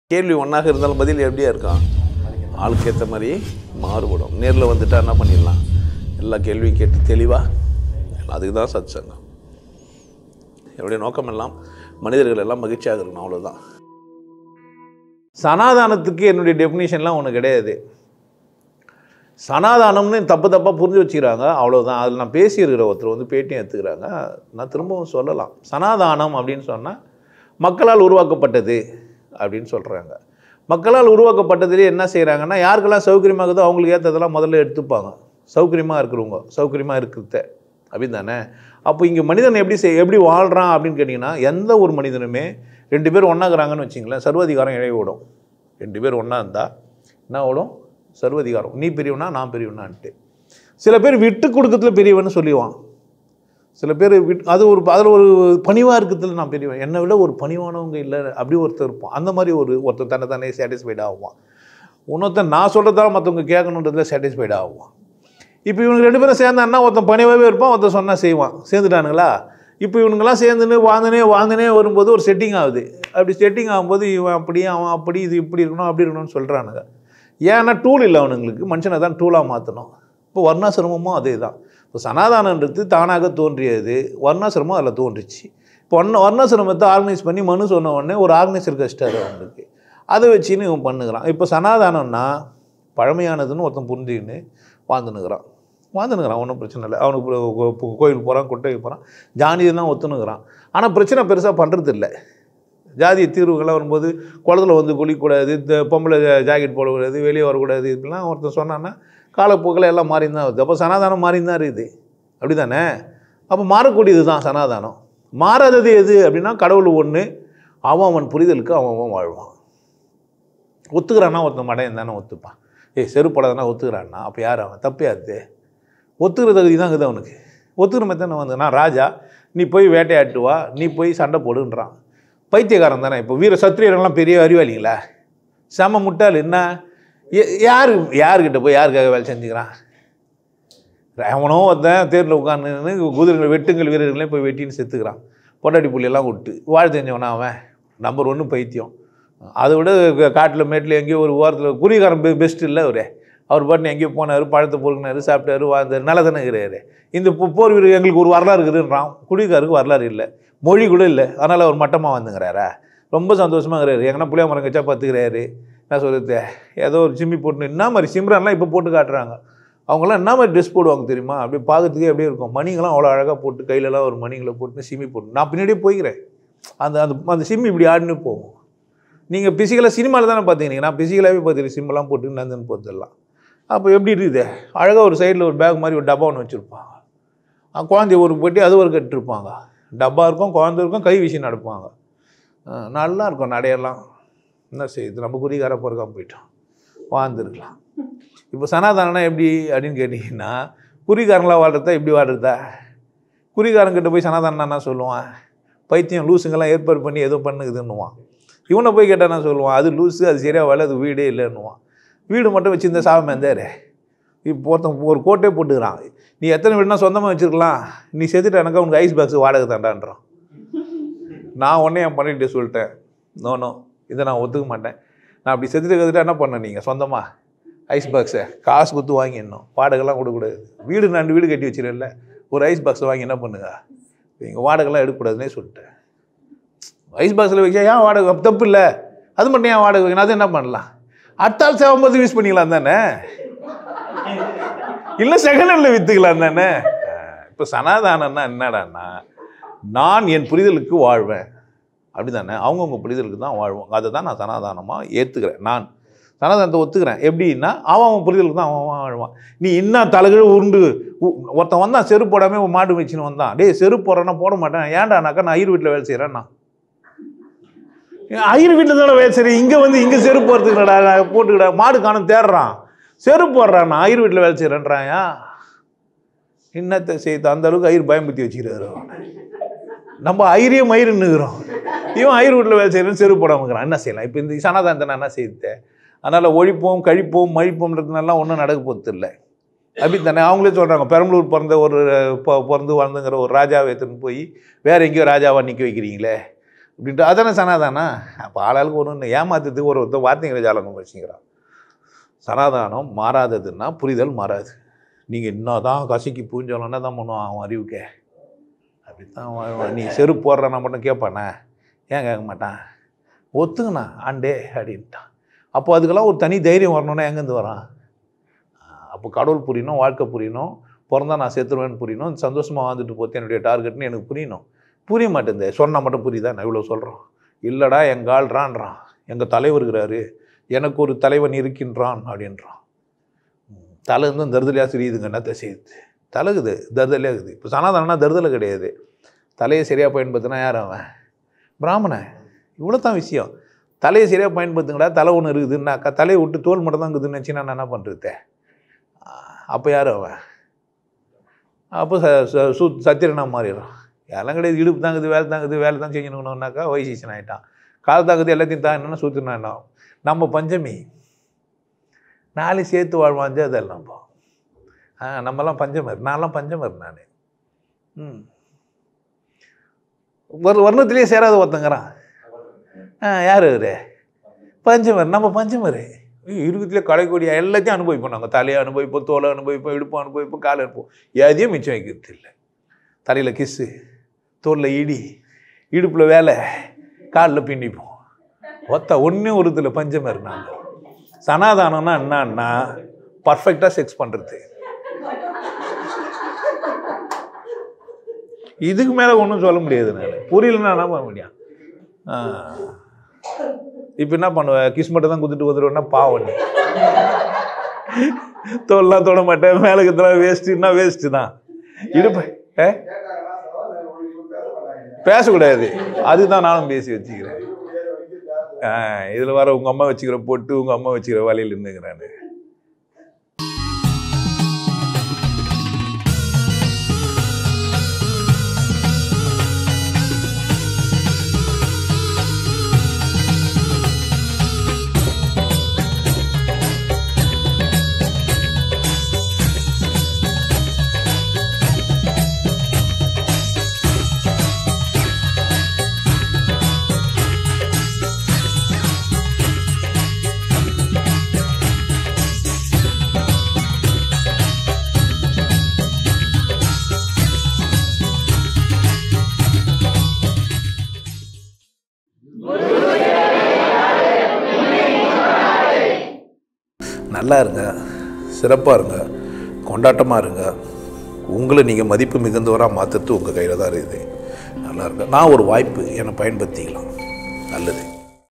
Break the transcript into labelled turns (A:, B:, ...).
A: கேள்வி ஒன்றாக இருந்தாலும் பதில் எப்படியா இருக்கும் ஆளுக்கு ஏற்ற மாதிரி மாறுபடும் நேரில் வந்துட்டா என்ன பண்ணிடலாம் எல்லா கேள்வியும் கேட்டு தெளிவாக அதுக்கு தான் சத் சங்கம் என்னுடைய நோக்கம் எல்லாம் மனிதர்கள் எல்லாம் மகிழ்ச்சியாக இருக்கணும் அவ்வளோதான் சனாதானத்துக்கு என்னுடைய டெஃபினிஷன்லாம் ஒன்று கிடையாது சனாதானம்னு தப்பு தப்பாக புரிஞ்சு வச்சுக்கிறாங்க அவ்வளோதான் அதில் நான் பேசியிருக்கிற ஒருத்தர் வந்து பேட்டியும் எடுத்துக்கிறாங்க நான் திரும்பவும் சொல்லலாம் சனாதானம் அப்படின்னு சொன்னால் மக்களால் உருவாக்கப்பட்டது அப்படின்னு சொல்கிறாங்க மக்களால் உருவாக்கப்பட்டதுலேயே என்ன செய்கிறாங்கன்னா யாருக்கெல்லாம் சௌகரியமாக இருக்குதோ அவங்களுக்கு ஏற்றதெல்லாம் முதல்ல எடுத்துப்பாங்க சௌகரியமாக இருக்கிறவங்க சௌகரியமாக இருக்கிறத அப்படின்னு தானே அப்போ இங்கே மனிதன் எப்படி செய் எப்படி வாழ்கிறான் அப்படின்னு கேட்டிங்கன்னா எந்த ஒரு மனிதனுமே ரெண்டு பேர் ஒன்றாக்குறாங்கன்னு வச்சிங்களேன் சர்வாதிகாரம் இழைய விடும் ரெண்டு பேர் ஒன்றா இருந்தால் என்ன ஓடும் சர்வதிகாரம் நீ பெரியவனா நான் பெரியவனான்ட்டு சில பேர் விட்டு கொடுக்கறதுல பெரியவன்னு சொல்லிடுவான் சில பேர் விட் அது ஒரு அதில் ஒரு பணிவாக இருக்கிறதுல நான் பெரியவன் என்னை விட ஒரு பணிவானவங்க இல்லை அப்படி ஒருத்தர் இருப்பான் அந்த மாதிரி ஒரு ஒருத்தர் தன்னை தானே சாட்டிஸ்ஃபைட் ஆகுவான் இன்னொருத்தன் நான் சொல்கிறதால மற்றவங்க கேட்கணுன்றதுல சாட்டிஸ்ஃபைட் ஆகுவான் இப்போ இவனுக்கு ரெண்டு பேரும் சேர்ந்தான்னா ஒருத்தன் பணிவாகவே இருப்பான் ஒருத்தன் சொன்னால் செய்வான் சேர்ந்துட்டானுங்களா இப்போ இவனுங்கெல்லாம் சேர்ந்துன்னு வாழ்ந்துனே வாழ்ந்துனே வரும்போது ஒரு செட்டிங் ஆகுது அப்படி செட்டிங் ஆகும்போது இவன் அப்படி அவன் அப்படி இது இப்படி இருக்கணும் அப்படி இருக்கணும்னு சொல்கிறானுங்க ஏன்னா டூல் இல்லை அவனுங்களுக்கு மனுஷனை தான் டூலாக மாற்றணும் இப்போ வர்ணாசிரமமும் அதே தான் இப்போ சனாதானன்றது தானாக தோன்றியது வர்ணாசிரமம் அதில் தோன்றிச்சு இப்போ வர்ண வர்ணாசிரமத்தை ஆர்கனைஸ் பண்ணி மனு சொன்ன உடனே ஒரு ஆர்கனைசர் கஷ்டாரு அவனுக்கு அதை வச்சுன்னு இவன் பண்ணுகிறான் இப்போ சனாதானம்னா பழமையானதுன்னு ஒருத்தன் புரிஞ்சுக்கின்னு வாழ்ந்துனுக்குறான் வாழ்ந்துனுக்குறான் ஒன்றும் பிரச்சனை இல்லை அவனுக்கு கோ- கோ- கோ- கோயில் போகிறான் கொட்டைக்கு போகிறான் ஜாதியெல்லாம் ஒத்துனுக்குறான் ஆனால் பிரச்சனை பெருசாக பண்ணுறது இல்லை ஜாதிய தீர்வுகள்லாம் வரும்போது குளத்துல வந்து குளிக்கக்கூடாது இந்த பொம்பளை ஜா- ஜாக்கெட் போடக்கூடாது வெளியே வரக்கூடாது இப்படிலாம் ஒருத்தன் சொன்னான்னா காலப்போக்கில் எல்லாம் மாறி தான் வருது அப்போ சனாதானம் மாறி தான் இருக்குது அப்படி தானே அப்போ மாறக்கூடியது தான் சனாதானம் மாறாதது எது அப்படின்னா கடவுள் ஒன்று அவன் அவன் புரிதலுக்கு அவன் அவன் வாழ்வான் ஒத்துக்கிறான்னா ஒருத்தன் மடையன் தானே ஒத்துப்பான் ஏய் செருப்படாதானே ஒத்துக்கிறான்னா அப்போ யார் அவன் தப்பு யாருது ஒத்துக்கிற தகுதி தான் இருக்குது அவனுக்கு ஒத்துக்கிற மாதிரி தானே வந்து நான் ராஜா நீ போய் வேட்டையாட்டு வா நீ போய் சண்டை போடுன்றான் பைத்தியக்காரன் தானே இப்போ வீர சத்திரியர்கள்லாம் பெரிய அறிவாளிங்களா செம முட்டாள் என்ன ய- யாரு யாருக்கிட்ட போய் யாருக்காக வேலை செஞ்சுக்கிறான் அவனோ ஒருத்தன் தேரில் உட்காந்து குதிரைகள் வெட்டுங்கள் வீரர்களையும் போய் வெட்டின்னு செத்துக்கிறான் பொண்டாட்டி புள்ளியெல்லாம் விட்டு வாழ தெரிஞ்சவனா அவன் நம்பர் ஒன்று பைத்தியம் அதை விட காட்டில் மேட்டில் எங்கேயோ ஒரு ஓரத்தில் குறிகாரன் பெ பெஸ்ட் இல்லை அவரு அவர் பாட்டு எங்கேயோ போனார் பழத்தை பொறுக்கினாரு சாப்பிட்டாரு வாழ்ந்தார் நல்லா தானே இருக்கிறாரு இந்த போ- போர் வீரர் எங்களுக்கு ஒரு வரலாறு இருக்குதுன்றான் குடிகாருக்கு வரலாறு இல்லை மொழி கூட இல்லை அதனால் அவர் மட்டமாக வந்துங்கிறாரா ரொம்ப சந்தோஷமாக இருக்கிறாரு எங்கன்னா புளியா மரம் கச்சா பார்த்துக்கிறாரு என்ன சொல்கிறது ஏதோ ஒரு சிம்மி போட்டு என்ன மாதிரி சிம்ரன்லாம் இப்போ போட்டு காட்டுறாங்க அவங்களாம் என்ன மாதிரி ட்ரெஸ் போடுவாங்க தெரியுமா அப்படியே பார்க்கறதுக்கே அப்படியே இருக்கும் மணிங்கெல்லாம் அவ்வளோ அழகாக போட்டு கையிலலாம் ஒரு மணிங்களை போட்டு சிம்மி போட்டு நான் பின்னாடியே போய்க்கிறேன் அந்த அந்த அந்த சிம்மி இப்படி ஆடினு போகும் நீங்கள் பிசிக்கலாக சினிமாவில் தானே பார்த்துக்கிறீங்க நான் பிசிக்கலாகவே பார்த்துக்கிறேன் சிம்மெல்லாம் போட்டு நந்தன் போத்தெல்லாம் அப்போ எப்படி இருக்குது அழகாக ஒரு சைடில் ஒரு பேக் மாதிரி ஒரு டப்பா ஒன்று வச்சுருப்பாங்க அஹ் குழந்தைய ஒரு போட்டி அது ஒரு கட்டிருப்பாங்க டப்பா இருக்கும் குழந்தை இருக்கும் கை வீசி நடப்பாங்க அஹ் நல்லா இருக்கும் நடையெல்லாம் என்ன செய்யுது நம்ம குறிகார பிறக்காம போயிட்டோம் வாழ்ந்துருக்கலாம் இப்போ சனாதானம்னா எப்படி அப்படின்னு கேட்டிங்கன்னா குறிகாரங்களாக வாழ்றதா எப்படி வாழ்றதா குறிகாரங்கிட்ட போய் சனாதானம் என்ன சொல்லுவான் பைத்தியம் லூசுங்கெல்லாம் ஏற்பாடு பண்ணி ஏதோ பண்ணுக்குதுன்னுவான் இவனை போய் கேட்டால் என்ன சொல்லுவான் அது லூஸு அது சரியாக வாழ அது வீடே இல்லைன்னுவான் வீடு மட்டும் வச்சுருந்த சாபம் எந்தாரு இப்போ ஒருத்தன் ஒரு கோட்டே போட்டுக்கிறான் நீ எத்தனை வீடுனா சொந்தமாக வச்சுருக்கலாம் நீ செத்துட்ட எனக்கு உனக்கு ஐஸ் பாக்ஸ் வாடகை தாண்டான்றான் நான் உடனே என் பண்ணிட்டு சொல்லிட்டேன் நோ நோ இதை நான் ஒத்துக்க மாட்டேன் நான் அப்படி செத்துட்டு கற்றுட்டு என்ன பண்ணேன் நீங்கள் சொந்தமாக ஐஸ் பாக்ஸை காசு கொடுத்து வாங்கிடணும் வாடகைலாம் கொடுக்கக்கூடாது வீடு ரெண்டு வீடு கட்டி வச்சிருக்கல ஒரு ஐஸ் பாக்ஸை வாங்கி என்ன பண்ணுங்க நீங்கள் வாடகைலாம் எடுக்கக்கூடாதுன்னே சொல்லிட்டேன் ஐஸ் பாக்ஸில் வைக்க ஏன் வாடகை தப்பு இல்லை அது மட்டும் ஏன் வாடகை வைக்கணும் அது என்ன பண்ணலாம் அடுத்தாள் சேவம்போது யூஸ் பண்ணிக்கலாம் தானே இல்லை செகண்ட் ஹேண்டில் விற்றுக்கலாம் தானே இப்போ சனாதானம்னா என்னடான்னா நான் என் புரிதலுக்கு வாழ்வேன் அப்படி தானே அவங்கவுங்க புரிதலுக்கு தான் வாழ்வோம் அதை தான் நான் சனாதானமாக ஏற்றுக்கிறேன் நான் சனாதானத்தை ஒத்துக்கிறேன் எப்படின்னா அவன் அவன் புரிதலுக்கு தான் அவன் அவன் வாழ்வான் நீ இன்னும் தலைகீழ உருண்டு உ- ஒருத்தன் வந்தான் செருப்பு போடாமல் ஒரு மாடு வச்சுன்னு வந்தான் டேய் செருப்பு போடுறேன்னா போட மாட்டேன் ஏன்டானாக்கா நான் ஐயர் வீட்டில் வேலை செய்கிறேன்னா ஐயர் வீட்டில் தானே வேலை செய்கிறேன் இங்கே வந்து இங்கே செருப்பு போகிறதுக்குடா போட்டுக்கிடா மாடு காணும் தேடுறான் செருப்பு போடுறான் நான் ஐயர் வீட்டில் வேலை செய்கிறேன்றாயா என்னத்தை செய்து அந்த அளவுக்கு ஐயர் பயம்படுத்தி வச்சுக்கிறாரு அவனை. நம்ம ஐரியே மயிருன்னுக்கிறோம் இவன் ஐயர் வீட்டில் வேலை செய்கிறேன்னு செருப்பு போடாம இருக்கிறான் என்ன செய்யலாம் இப்போ இந்த சனாதானத்தை நான் என்ன செய்தேன் அதனால் ஒழிப்போம் கழிப்போம் மழிப்போம்ன்றதுனாலாம் ஒன்றும் நடக்க போகிறது இல்லை அப்படி தானே அவங்களே சொல்கிறாங்க பெரம்பலூர் பிறந்த ஒரு பொ- பிறந்து வளர்ந்துங்கிற ஒரு ராஜாவை எடுத்துன்னு போய் வேற எங்கேயோ ராஜாவா நிற்க வைக்கிறீங்களே அப்படின்ட்டு அதானே சனாதானா அப்போ ஆளாளுக்கு ஒரு ஒன்று ஏமாத்துறதுக்கு ஒரு ஒருத்தர் வார்த்தைங்களை ஜாலகம் வச்சுக்கிறான் சனாதானம் மாறாததுன்னா புரிதல் மாறாது நீங்கள் இன்னும் தான் கசிக்கு பூஞ்சோம் என்ன தான் பண்ணுவான் அவன் அறிவுக்கே அப்படித்தான் அவன் அவன் நீ செருப்பு போடுறானா மட்டும் கேட்பானே ஏன் கேட்க மாட்டான் ஒத்துங்கண்ணா ஆண்டே அப்படின்ட்டான் அப்போ அதுக்கெல்லாம் ஒரு தனி தைரியம் வரணும்னா எங்கேருந்து வரான் அப்போ கடவுள் புரியணும் வாழ்க்கை புரியணும் பிறந்தா நான் செத்துருவேன்னு புரியணும் சந்தோஷமாக வாழ்ந்துட்டு போத்து என்னுடைய டார்கெட்னு எனக்கு புரியணும் புரிய மாட்டேங்குது சொன்னால் மட்டும் புரியுதா நான் இவ்வளோ சொல்கிறோம் இல்லைடா எங்கள் ஆள்றான்றான் எங்கள் தலைவர் இருக்கிறாரு எனக்கு ஒரு தலைவன் இருக்கின்றான் அப்படின்றான் ம், தலை இருந்தும் தருதலையாக சிரியுதுங்க என்னத்தை செய்யுது தலகுது தருதலையாக இருக்குது இப்போ சனாதனம்னா தருதலை கிடையாது தலையை சரியாக பயன்படுத்தினா யார் அவன் பிராமணன் இவ்வளோ தான் விஷயம் தலையை சரியாக பயன்படுத்துங்கடா தலை ஒன்று இருக்குதுன்னாக்கா தலையை விட்டு தோல் மட்டும் தான் இருக்குதுன்னு நினச்சினா நான் என்ன பண்ணுறது அப்போ யார் அவன் அப்போ ச ச- சு சத்திரனா மாறிடுறான் எல்லாம் கிடையாது இடுப்பு தாங்குது வேலை தாங்குது வேலை தான் செஞ்சுக்கணுன்னாக்கா வைசீசன் ஆகிட்டான் கால் தாங்குது எல்லாத்தையும் தான் என்னன்னா சூத்திரனா என்ன நம்ம பஞ்சமி நாளை சேர்த்து வாழ்வாஞ்சு அதெல்லாம் போ ஆ நம்மலாம் பஞ்சமர் நான்லாம் பஞ்சமர் நான் ம் ஒரு வர்ணத்திலேயே சேராத ஒருத்தங்கிறான் ஆ யார் அவரு பஞ்சமர் நம்ம பஞ்சமர் இருக்குதுலேயே கடைக்கோடியா எல்லாத்தையும் அனுபவிப்போம் நாங்கள் தலையை அனுபவிப்போம் தோலை அனுபவிப்போம் இடுப்போம் அனுபவிப்போம் காலை அனுப்போம் எதையும் மிச்சம் வைக்கிறது இல்லை தலையில் கிஸ்ஸு தோலில் இடி இடுப்பில் வேலை காலில் பின்னிப்போம் ஒத்த ஒன்றே ஒரு இதில் பஞ்சமர் நாங்கள் சனாதானம்னா என்னன்னா பர்ஃபெக்டாக செக்ஸ் பண்ணுறது இதுக்கு மேலே ஒன்றும் சொல்ல முடியாது நான் புரியலன்னா என்ன பண்ண முடியும் இப்போ என்ன பண்ணுவேன் கிஸ் மட்டும் தான் குத்துட்டு வந்துடுவேன்னா பாவம் நீ தோல்லாம் தொட மாட்டேன் மேலே கத்தலாம் வேஸ்ட்டுன்னா வேஸ்ட்டு தான் இடுப்பு ஏ பேசக்கூடாது அதுதான் நானும் பேசி வச்சுக்கிறேன் ஆ இதில் வர உங்கள் அம்மா வச்சுக்கிற பொட்டு உங்கள் அம்மா வச்சுக்கிற வலையில் நின்றுக்கிறேன் நல்லா இருங்க சிறப்பாக இருங்க கொண்டாட்டமாக இருங்க உங்களை நீங்கள் மதிப்பு மிகுந்தவராக மாற்றுறது உங்கள் கையில் தான் இருக்குது நல்லா இருங்க நான் ஒரு வாய்ப்பு என்னை பயன்படுத்திக்கலாம் நல்லது